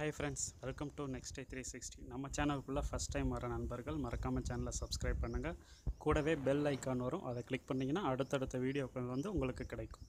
Hi friends welcome to next day three sixty நம்ம சேனலுக்குள்ளே first time வர நண்பர்கள் மறக்காமல் சேனலை சப்ஸ்கிரைப் பண்ணுங்கள் கூடவே பெல் ஐக்கான் வரும் அதை கிளிக் பண்ணிங்கன்னா அடுத்தடுத்த வீடியோக்கள் வந்து உங்களுக்கு கிடைக்கும்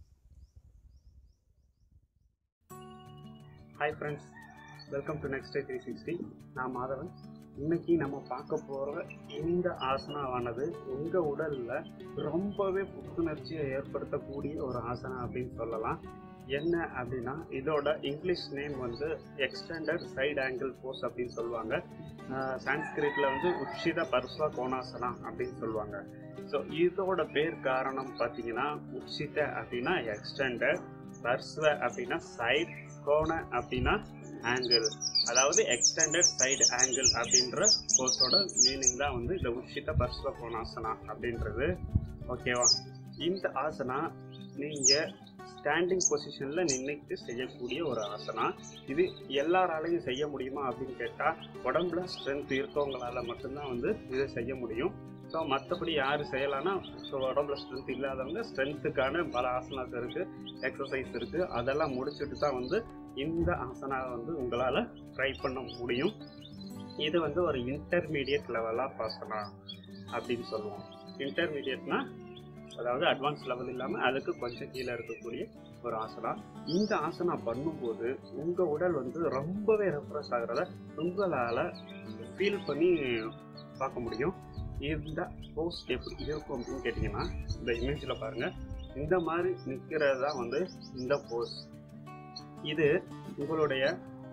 hi friends welcome to next day three sixty நான் மாதவன் இன்னைக்கு நம்ம பார்க்க போகிற இந்த ஆசனாவானது உங்கள் உடலில் ரொம்பவே புத்துணர்ச்சியை ஏற்படுத்தக்கூடிய ஒரு ஆசனா அப்படின்னு சொல்லலாம் என்ன அப்படின்னா இதோட இங்கிலீஷ் நேம் வந்து எக்ஸ்டெண்டட் சைடு ஆங்கிள் போஸ் அப்படின்னு சொல்லுவாங்க சான்ஸ்கிரிட்ல வந்து உச்சித பர்ஸ்வ கோணாசனா அப்படின்னு சொல்லுவாங்க ஸோ இதோட பேர் காரணம் பார்த்தீங்கன்னா உச்சித அப்படின்னா எக்ஸ்டெண்டட் பர்ஸ்வ அப்படின்னா சைடு கோண அப்படின்னா ஆங்கிள் அதாவது எக்ஸ்டெண்டட் சைடு ஆங்கிள் அப்படின்ற போஸோட மீனிங் தான் வந்து இந்த உச்சித பர்ஸ்வ கோணாசனா அப்படின்றது ஓகேவா இந்த ஆசனா நீங்கள் ஸ்டாண்டிங் பொசிஷனில் நின்றுட்டு செய்யக்கூடிய ஒரு ஆசனா இது எல்லாராலையும் செய்ய முடியுமா அப்படின்னு கேட்டால் உடம்புல ஸ்ட்ரென்த் இருக்கவங்களால மட்டும்தான் வந்து இதை செய்ய முடியும் ஸோ மற்றபடி யார் செய்யலாம்னா ஸோ உடம்புல ஸ்ட்ரென்த் இல்லாதவங்க ஸ்ட்ரென்த்துக்கான பல ஆசனாஸ் இருக்குது எக்ஸசைஸ் இருக்குது அதெல்லாம் முடிச்சுட்டு தான் வந்து இந்த ஆசனாவை வந்து உங்களால் ட்ரை பண்ண முடியும் இது வந்து ஒரு இன்டர்மீடியட் லெவலாக ஆசனா அப்படின்னு சொல்லுவோம் இன்டர்மீடியட்னா அதாவது அட்வான்ஸ் லெவல் இல்லாமல் அதுக்கு கொஞ்சம் கீழே இருக்கக்கூடிய ஒரு ஆசனா இந்த ஆசனா பண்ணும்போது உங்கள் உடல் வந்து ரொம்பவே ரெஃப்ரெஷ் ஆகிறத உங்களால் ஃபீல் பண்ணி பார்க்க முடியும் இந்த போஸ் எப்படி இருக்கும் அப்படின்னு கேட்டிங்கன்னா இந்த இமேஜில் பாருங்கள் இந்த மாதிரி நிற்கிறது தான் வந்து இந்த போஸ் இது உங்களுடைய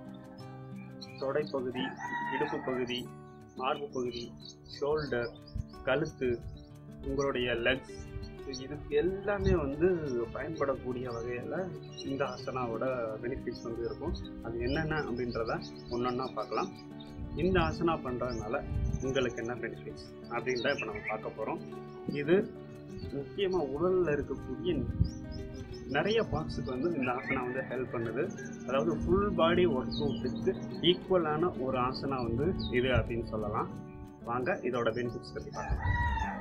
தொடைப்பகுதி இடுப்பு பகுதி மார்பு பகுதி ஷோல்டர் கழுத்து உங்களுடைய லெக்ஸ் இதுக்கு எல்லாமே வந்து பயன்படக்கூடிய வகையில் இந்த ஆசனாவோட பெனிஃபிட்ஸ் வந்து இருக்கும் அது என்னென்ன அப்படின்றத ஒன்றொன்னா பார்க்கலாம் இந்த ஆசனா பண்ணுறதுனால உங்களுக்கு என்ன பெனிஃபிட்ஸ் அப்படின்றத இப்போ நம்ம பார்க்க போகிறோம் இது முக்கியமாக உடலில் இருக்கக்கூடிய நிறைய பார்ட்ஸுக்கு வந்து இந்த ஆசனா வந்து ஹெல்ப் பண்ணுது அதாவது ஃபுல் பாடி ஒர்க் அவுட்டுக்கு ஈக்குவலான ஒரு ஆசனா வந்து இது அப்படின்னு சொல்லலாம் வாங்க இதோட பெனிஃபிட்ஸ் பற்றி பார்க்கலாம்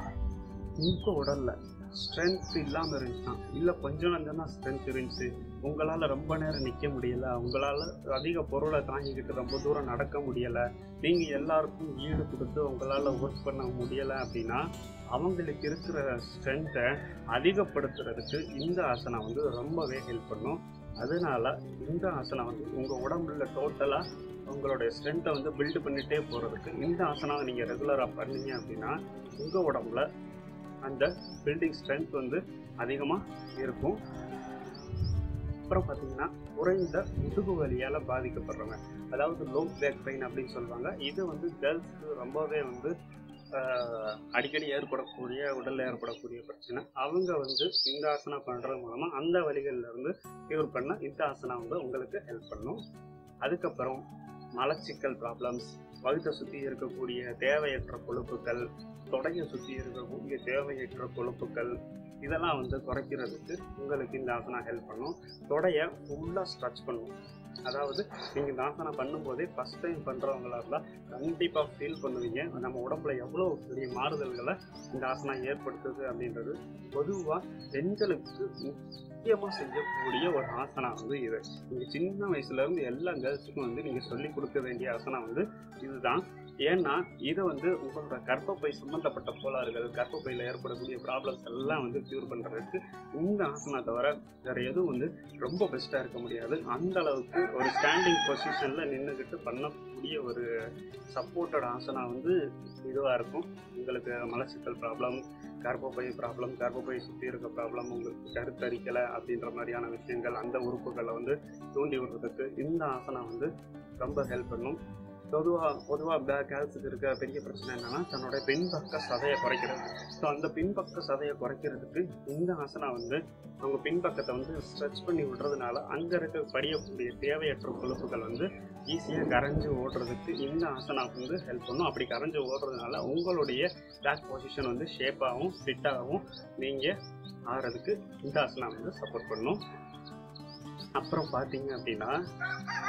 உங்கள் உடலில் ஸ்ட்ரென்த் இல்லாமல் இருந்துச்சுன்னா இல்லை கொஞ்சம் கொஞ்சம் தான் ஸ்ட்ரென்த் இருந்துச்சு உங்களால் ரொம்ப நேரம் நிற்க முடியலை உங்களால் அதிக பொருளை தாங்கிக்கிட்டு ரொம்ப தூரம் நடக்க முடியலை நீங்கள் எல்லாருக்கும் ஈடு கொடுத்து உங்களால் ஒர்க் பண்ண முடியலை அப்படின்னா அவங்களுக்கு இருக்கிற ஸ்ட்ரென்த்தை அதிகப்படுத்துறதுக்கு இந்த ஆசனம் வந்து ரொம்பவே ஹெல்ப் பண்ணும் அதனால இந்த ஆசனம் வந்து உங்கள் உடம்புல டோட்டலாக உங்களுடைய ஸ்ட்ரென்த்தை வந்து பில்டு பண்ணிகிட்டே போகிறதுக்கு இந்த ஆசனாவை நீங்கள் ரெகுலராக பண்ணீங்க அப்படின்னா உங்கள் உடம்புல அந்த பில்டிங் ஸ்ட்ரென்த் வந்து அதிகமாக இருக்கும் அப்புறம் பார்த்தீங்கன்னா குறைந்த முதுகு வலியால் பாதிக்கப்படுறவங்க அதாவது லோ பேக் பெயின் அப்படின்னு சொல்லுவாங்க இது வந்து கேர்ள்ஸ்க்கு ரொம்பவே வந்து அடிக்கடி ஏற்படக்கூடிய உடலில் ஏற்படக்கூடிய பிரச்சனை அவங்க வந்து இந்த ஆசனா பண்ணுறது மூலமாக அந்த வலிகள்லேருந்து க்யூர் பண்ண இந்த ஆசனா வந்து உங்களுக்கு ஹெல்ப் பண்ணும் அதுக்கப்புறம் மலச்சிக்கல் ப்ராப்ளம்ஸ் வகுத்தை சுற்றி இருக்கக்கூடிய தேவையற்ற கொழுப்புகள் தொடையை சுற்றி இருக்கக்கூடிய தேவையற்ற கொழுப்புகள் இதெல்லாம் வந்து குறைக்கிறதுக்கு உங்களுக்கு இந்த ஆசனா ஹெல்ப் பண்ணும் தொடையை ஃபுல்லாக ஸ்ட்ரெச் பண்ணும் அதாவது நீங்கள் இந்த ஆசனா பண்ணும்போதே ஃபஸ்ட் டைம் பண்ணுறவங்களா இருந்தால் கண்டிப்பாக ஃபீல் பண்ணுவீங்க நம்ம உடம்புல எவ்வளோ பெரிய மாறுதல்களை இந்த ஆசனா ஏற்படுத்துது அப்படின்றது பொதுவாக பெண்களுக்கு முக்கியமாக செய்யக்கூடிய ஒரு ஆசனா வந்து இது நீங்கள் சின்ன வயசுலேருந்து எல்லா கேர்ள்ஸுக்கும் வந்து நீங்கள் சொல்லி கொடுக்க வேண்டிய ஆசனா வந்து இதுதான் ஏன்னா இது வந்து உங்களோட கர்ப்பப்பை சம்மந்தப்பட்ட கோளாறுகள் கர்ப்பப்பையில் ஏற்படக்கூடிய ப்ராப்ளம்ஸ் எல்லாம் வந்து க்யூர் பண்ணுறதுக்கு இந்த ஆசனா தவிர வேறு எதுவும் வந்து ரொம்ப பெஸ்ட்டாக இருக்க முடியாது அந்த அளவுக்கு ஒரு ஸ்டாண்டிங் பொசிஷனில் நின்றுக்கிட்டு பண்ணக்கூடிய ஒரு சப்போர்ட்டட் ஆசனா வந்து இதுவாக இருக்கும் உங்களுக்கு மலச்சிக்கல் ப்ராப்ளம் கர்ப்பப்பை ப்ராப்ளம் கர்ப்பப்பை சுற்றி இருக்க ப்ராப்ளம் உங்களுக்கு கருத்தரிக்கலை அப்படின்ற மாதிரியான விஷயங்கள் அந்த உறுப்புகளை வந்து தூண்டி விடுறதுக்கு இந்த ஆசனா வந்து ரொம்ப ஹெல்ப் பண்ணும் பொதுவாக பொதுவாக கேர்ள்ஸுக்கு இருக்க பெரிய பிரச்சனை என்னென்னா தன்னோட பின்பக்க சதையை குறைக்கிறது ஸோ அந்த பின்பக்க சதையை குறைக்கிறதுக்கு இந்த ஆசனா வந்து அவங்க பின்பக்கத்தை வந்து ஸ்ட்ரெச் பண்ணி விடுறதுனால அங்கே இருக்க படியக்கூடிய தேவையற்ற கொழுப்புகள் வந்து ஈஸியாக கரைஞ்சி ஓடுறதுக்கு இந்த ஆசனா வந்து ஹெல்ப் பண்ணும் அப்படி கரைஞ்சி ஓடுறதுனால உங்களுடைய பேக் பொசிஷன் வந்து ஷேப்பாகவும் ஃபிட்டாகவும் நீங்கள் ஆகிறதுக்கு இந்த ஆசனா வந்து சப்போர்ட் பண்ணும் அப்புறம் பார்த்தீங்க அப்படின்னா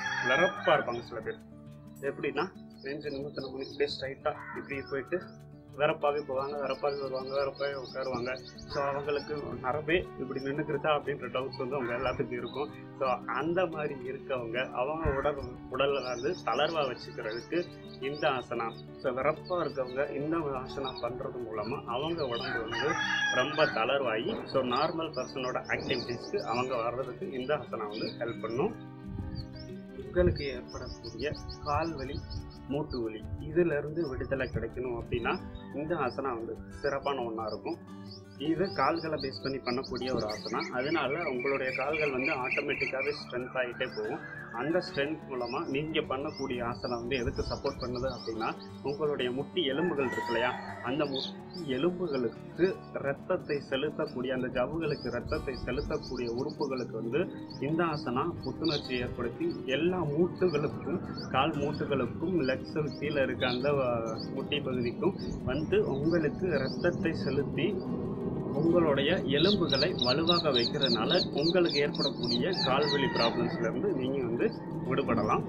லரப்பாக இருப்பாங்க சில பேர் எப்படின்னா நெஞ்சு நிமித்தம் நம்ம இப்படியே ஸ்ட்ரைட்டாக இப்படி போயிட்டு வேறப்பாவே போவாங்க வேறப்பாவே வருவாங்க வேறப்பாவே உட்காருவாங்க ஸோ அவங்களுக்கு நரம்பே இப்படி நின்றுக்கிறதா அப்படின்ற டவுட்ஸ் வந்து அவங்க எல்லாத்துக்கும் இருக்கும் ஸோ அந்த மாதிரி இருக்கவங்க அவங்க உடல் உடலை வந்து தளர்வாக வச்சுக்கிறதுக்கு இந்த ஆசனா ஸோ விறப்பாக இருக்கவங்க இந்த ஆசனா பண்ணுறது மூலமாக அவங்க உடம்பு வந்து ரொம்ப தளர்வாகி ஸோ நார்மல் பர்சனோட ஆக்டிவிட்டீஸ்க்கு அவங்க வர்றதுக்கு இந்த ஆசனா வந்து ஹெல்ப் பண்ணும் உங்களுக்கு ஏற்படக்கூடிய கால் வலி மூட்டு வலி இதிலிருந்து விடுதலை கிடைக்கணும் அப்படின்னா இந்த ஆசனா வந்து சிறப்பான ஒன்றா இருக்கும் இது கால்களை பேஸ் பண்ணி பண்ணக்கூடிய ஒரு ஆசனா அதனால உங்களுடைய கால்கள் வந்து ஆட்டோமேட்டிக்காகவே ஸ்ட்ரென்த் ஆகிட்டே போகும் அந்த ஸ்ட்ரென்த் மூலமாக நீங்கள் பண்ணக்கூடிய ஆசனா வந்து எதுக்கு சப்போர்ட் பண்ணுது அப்படின்னா உங்களுடைய முட்டி எலும்புகள் இருக்கு இல்லையா அந்த முட்டி எலும்புகளுக்கு ரத்தத்தை செலுத்தக்கூடிய அந்த ஜவ்வுகளுக்கு ரத்தத்தை செலுத்தக்கூடிய உறுப்புகளுக்கு வந்து இந்த ஆசனா புத்துணர்ச்சி ஏற்படுத்தி எல்லா மூட்டுகளுக்கும் கால் மூட்டுகளுக்கும் லெக்ஸு கீழே இருக்க அந்த அஹ், முட்டி பகுதிக்கும் வந்து உங்களுக்கு ரத்தத்தை செலுத்தி உங்களுடைய எலும்புகளை வலுவாக வைக்கிறதுனால உங்களுக்கு ஏற்படக்கூடிய கால்வலி ப்ராப்ளம்ஸ்லேருந்து நீங்கள் வந்து விடுபடலாம்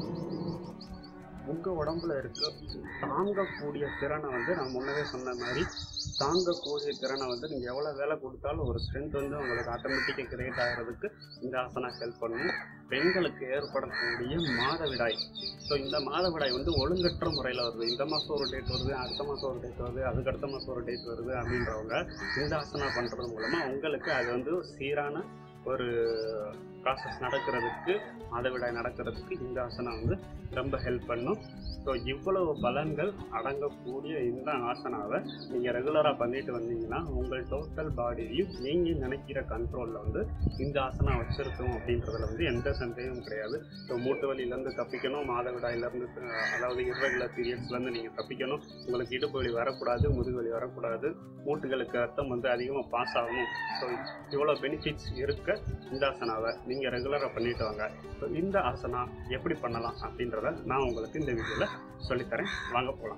உங்கள் உடம்புல இருக்க தாங்கக்கூடிய திறனை வந்து நான் முன்னவே சொன்ன மாதிரி தாங்கக்கூடிய திறனை வந்து நீங்கள் எவ்வளோ வேலை கொடுத்தாலும் ஒரு ஸ்ட்ரென்த் வந்து உங்களுக்கு ஆட்டோமேட்டிக்காக கிரியேட் ஆகிறதுக்கு இந்த ஆசனா ஹெல்ப் பண்ணும் பெண்களுக்கு ஏற்படக்கூடிய மாதவிடாய் ஸோ இந்த மாதவிடாய் வந்து ஒழுங்கற்ற முறையில் வருது இந்த மாதம் ஒரு டேட் வருது அடுத்த மாதம் ஒரு டேட் வருது அதுக்கு அடுத்த மாதம் ஒரு டேட் வருது அப்படின்றவங்க இந்த ஆசனா பண்ணுறது மூலமாக உங்களுக்கு அது வந்து சீரான ஒரு ப்ராசஸ் நடக்கிறதுக்கு மாதவிடாய் நடக்கிறதுக்கு இந்த ஆசனா வந்து ரொம்ப ஹெல்ப் பண்ணும் ஸோ இவ்வளவு பலன்கள் அடங்கக்கூடிய இந்த ஆசனாவை நீங்கள் ரெகுலராக பண்ணிட்டு வந்தீங்கன்னா உங்கள் டோட்டல் பாடியையும் நீங்கள் நினைக்கிற கண்ட்ரோலில் வந்து இந்த ஆசனா வச்சிருக்கோம் அப்படின்றதுல வந்து எந்த சந்தேகமும் கிடையாது ஸோ மூட்டு வலியிலேருந்து தப்பிக்கணும் மாதவிடாயிலேருந்து அதாவது irregular பீரியட்ஸ்லேருந்து நீங்கள் தப்பிக்கணும் உங்களுக்கு இடுப்பு வலி வரக்கூடாது முதுகு வலி வரக்கூடாது மூட்டுகளுக்கு ரத்தம் வந்து அதிகமாக பாஸ் ஆகணும் ஸோ இவ்வளோ பெனிஃபிட்ஸ் இருக்க இந்த ஆசனாவை நீங்கள் ரெகுலராக பண்ணிட்டு வாங்க ஸோ இந்த ஆசனா எப்படி பண்ணலாம் அப்படின்றத நான் உங்களுக்கு இந்த வீடியோவில் சொல்லித்தரேன் வாங்க போகலாம்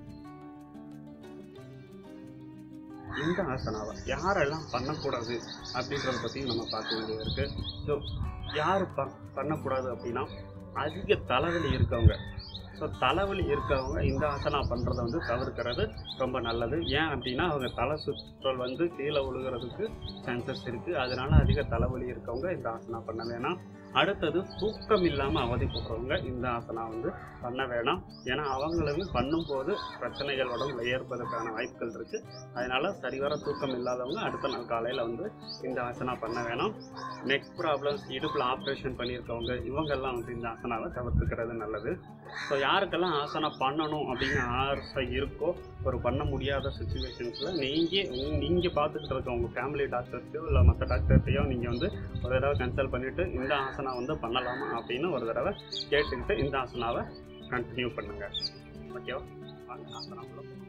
இந்த ஆசனாவை யாரெல்லாம் பண்ணக்கூடாது அப்படின்றத பற்றியும் நம்ம பார்க்க வேண்டியது இருக்குது ஸோ யார் ப பண்ணக்கூடாது அப்படின்னா அதிக தலைவலி இருக்கவங்க ஸோ தலைவலி இருக்கவங்க இந்த ஆசனா பண்ணுறத வந்து தவிர்க்கிறது ரொம்ப நல்லது ஏன் அப்படின்னா அவங்க தலை சுற்றல் வந்து கீழே விழுகிறதுக்கு சான்சஸ் இருக்குது அதனால அதிக தலைவலி இருக்கவங்க இந்த ஆசனா பண்ண வேணாம் அடுத்தது தூக்கம் இல்லாமல் அவதிப்படுறவங்க இந்த ஆசனா வந்து பண்ண வேணாம் ஏன்னா அவங்களும் பண்ணும்போது பிரச்சனைகள் உடம்புல ஏற்பதற்கான வாய்ப்புகள் இருக்குது அதனால சரிவர தூக்கம் இல்லாதவங்க அடுத்த நாள் காலையில் வந்து இந்த ஆசனா பண்ண வேணாம் நெக் ப்ராப்ளம்ஸ் இடுப்பில் ஆப்ரேஷன் பண்ணியிருக்கவங்க இவங்கெல்லாம் வந்து இந்த ஆசனாவை தவிர்த்துக்கிறது நல்லது ஸோ யாருக்கெல்லாம் ஆசனா பண்ணணும் அப்படின்னு ஆசை இருக்கோ ஒரு பண்ண முடியாத சுச்சுவேஷன்ஸில் நீங்கள் நீங்கள் பார்த்துக்கிட்டு இருக்க உங்கள் ஃபேமிலி டாக்டர்ஸையோ இல்லை மற்ற டாக்டர்ஸையோ நீங்கள் வந்து ஒரு தடவை கன்சல்ட் பண்ணிவிட்டு இந்த ஆசனா வந்து பண்ணலாமா அப்படின்னு ஒரு தடவை கேட்டுக்கிட்டு இந்த ஆசனாவை கண்டினியூ பண்ணுங்கள் ஓகேவா வாங்க ஆசனாக்குள்ள போகலாம்.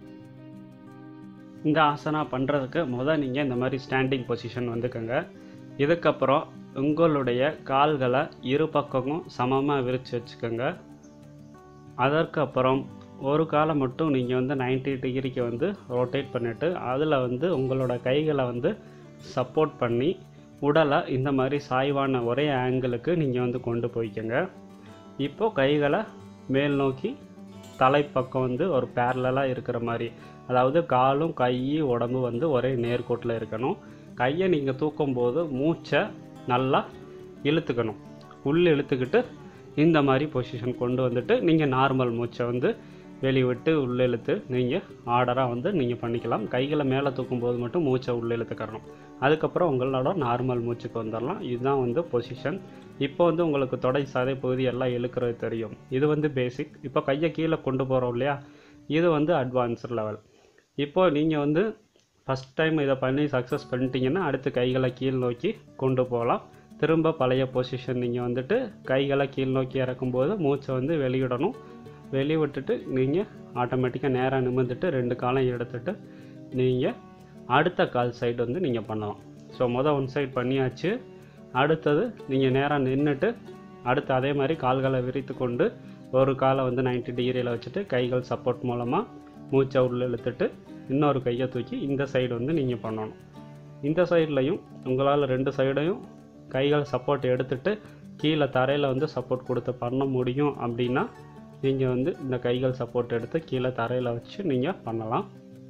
இந்த ஆசனா பண்ணுறதுக்கு முதல் நீங்கள் இந்த மாதிரி ஸ்டாண்டிங் பொசிஷன் வந்துக்கோங்க இதுக்கப்புறம் உங்களுடைய கால்களை இரு பக்கமும் சமமாக விரித்து வச்சுக்கோங்க அதற்கப்புறம் ஒரு காலை மட்டும் நீங்கள் வந்து 90 டிகிரிக்கு வந்து ரொட்டேட் பண்ணிவிட்டு அதில் வந்து உங்களோட கைகளை வந்து சப்போர்ட் பண்ணி உடலை இந்த மாதிரி சாய்வான ஒரே ஆங்கிளுக்கு நீங்கள் வந்து கொண்டு போய்க்கோங்க இப்போது கைகளை மேல் நோக்கி தலைப்பக்கம் வந்து ஒரு பேரலாக இருக்கிற மாதிரி அதாவது காலும் கை உடம்பு வந்து ஒரே நேர்கோட்டில் இருக்கணும் கையை நீங்கள் தூக்கும்போது மூச்சை நல்லா இழுத்துக்கணும் உள் இழுத்துக்கிட்டு இந்த மாதிரி பொசிஷன் கொண்டு வந்துட்டு நீங்கள் நார்மல் மூச்சை வந்து வெளியே விட்டு உள்ளே இழுத்து நீங்கள் ஆர்டராக வந்து நீங்கள் பண்ணிக்கலாம் கைகளை மேலே தூக்கும்போது மட்டும் மூச்சை உள்ளே இழுத்துக்கறணும் அதுக்கப்புறம் உங்களோட நார்மல் மூச்சுக்கு வந்துடலாம் இதுதான் வந்து பொசிஷன் இப்போ வந்து உங்களுக்கு தொடை சதை பகுதி எல்லாம் இழுக்கிறது தெரியும் இது வந்து பேசிக் இப்போ கையை கீழே கொண்டு போகிறோம் இல்லையா இது வந்து அட்வான்ஸ்ட் லெவல் இப்போ நீங்கள் வந்து ஃபஸ்ட் டைம் இதை பண்ணி சக்ஸஸ் பண்ணிட்டீங்கன்னா அடுத்து கைகளை கீழ் நோக்கி கொண்டு போகலாம் திரும்ப பழைய பொசிஷன் நீங்கள் வந்துட்டு கைகளை கீழ் நோக்கி இறக்கும்போது மூச்சை வந்து வெளியிடணும் வெளியே விட்டுட்டு நீங்கள் ஆட்டோமேட்டிக்காக நேராக நிமிர்ந்துட்டு ரெண்டு காலம் எடுத்துட்டு நீங்கள் அடுத்த கால் சைடு வந்து நீங்கள் பண்ணலாம் ஸோ மொதல் ஒன் சைடு பண்ணியாச்சு அடுத்தது நீங்கள் நேராக நின்றுட்டு அடுத்து அதே மாதிரி கால்களை விரித்து கொண்டு ஒரு காலை வந்து 90 டிகிரியில் வச்சுட்டு கைகள் சப்போர்ட் மூலமாக மூச்சை உள்ள இழுத்துட்டு இன்னொரு கையை தூக்கி இந்த சைடு வந்து நீங்கள் பண்ணணும் இந்த சைட்லையும் உங்களால் ரெண்டு சைடையும் கைகள் சப்போர்ட் எடுத்துட்டு கீழே தரையில் வந்து சப்போர்ட் கொடுத்து பண்ண முடியும் அப்படின்னா நீங்கள் வந்து இந்த கைகள் சப்போர்ட் எடுத்து கீழே தரையில் வச்சு நீங்கள் பண்ணலாம்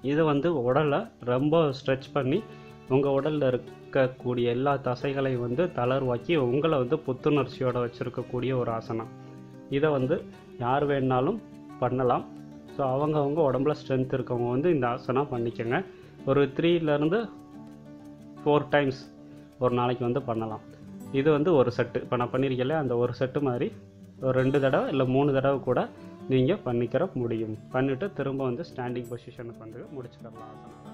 இது வந்து உடலை ரொம்ப ஸ்ட்ரெச் பண்ணி உங்கள் உடலில் இருக்கக்கூடிய எல்லா தசைகளையும் வந்து தளர்வாக்கி உங்களை வந்து புத்துணர்ச்சியோட வச்சுருக்கக்கூடிய ஒரு ஆசனம் இதை வந்து யார் வேணாலும் பண்ணலாம் ஸோ அவங்கவுங்க உடம்புல ஸ்ட்ரென்த் இருக்கவங்க வந்து இந்த ஆசனம் பண்ணிக்கோங்க ஒரு த்ரீலேருந்து ஃபோர் டைம்ஸ் ஒரு நாளைக்கு வந்து பண்ணலாம் இது வந்து ஒரு செட்டு இப்போ நான் பண்ணியிருக்கேன்ல அந்த ஒரு செட்டு மாதிரி ஒரு ரெண்டு தடவை இல்லை மூணு தடவை கூட நீங்கள் பண்ணிக்கிற முடியும் பண்ணிவிட்டு திரும்ப வந்து ஸ்டாண்டிங் பொசிஷனுக்கு வந்து முடிச்சுக்கலாம் ஆசனம்